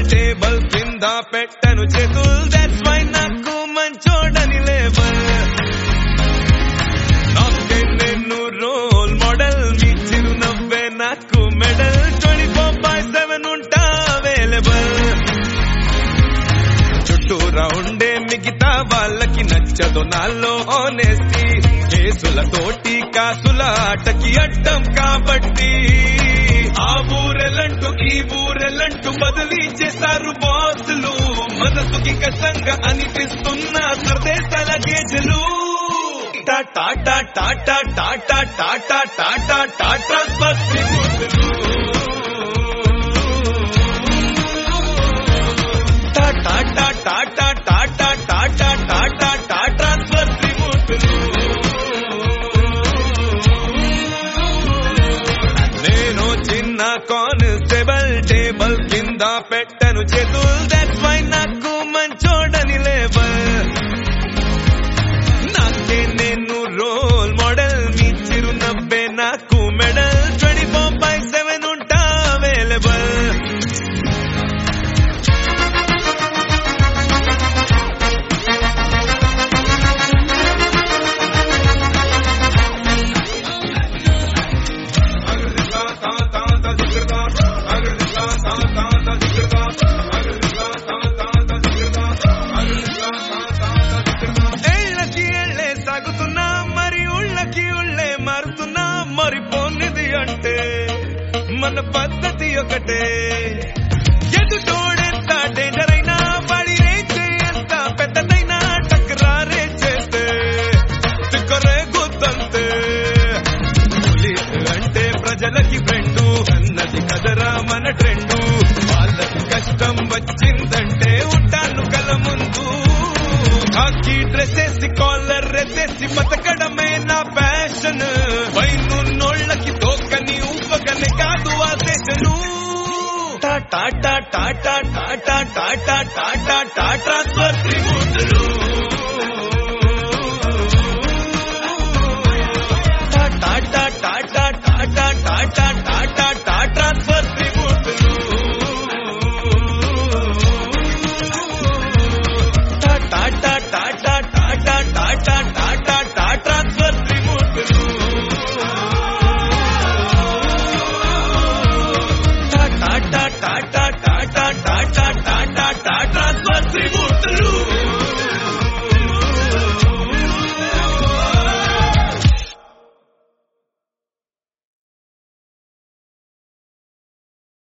table కింద పెట్టను చేతుల్ that's why నాకు మంచోడని లేబల్ నాకే నేను రోల్ మోడల్ మీ చిరునవ్వే నాకు medal twenty four by seven ఉంటా అవైలబుల్ చుట్టూరా ఉండే మిగతా వాళ్ళకి నచ్చదు నాలో ఆనెస్టీ కేసులతోటి కాసుల ఆటకి అడ్డం కాబట్టి ఆ ఊరెలంటూ ఈ ఊరెలంటూ బదిలీ చేశారు బాసులు మనసుకి కష్టంగా అనిపిస్తున్న ప్రదేశాల గేజలు tata tata tata tata tata tata transfer tata tata tata tata tata tata transfer రిమోట్లు నేను చిన్న కానిస్టేబుల్ టేబుల్ కింద పెట్టను చేతుల్ దట్స్ వై నాకు మంచోడని లేబల్ నాకే నేను రోల్ మోడల్ మీ చిరునవ్వే నాకు medal twenty four by seven ఉంటా అవైలబుల్ ఏళ్ళకి ఏళ్ళే సాగుతున్నా మరి ఉళ్ళకి ఉళ్ళే మారుతున్నా మరి పోనిది అంటే మన పద్ధతి ఒకటే ఎదుటోడెంత డేంజర్ అయినా వాడి రేంజ్ ఎంత పెద్దదైనా టక్రారే చేస్తే తిక్కరే గుద్దంతే పోలీసు అంటే ప్రజలకి ఫ్రెండు అన్నది కదరా మన ట్రెండు వాళ్ళకి కష్టం వచ్చిందంటే ఉంటాను కల ముందు కాకి డ్రెస్ వేసి కాలర్ రెసేసి బతకడమే నా ప్యాషన్ పైనున్నోళ్ళకి తోకని ఊపగనే కాదు ఆ సెషను టాటా టాటా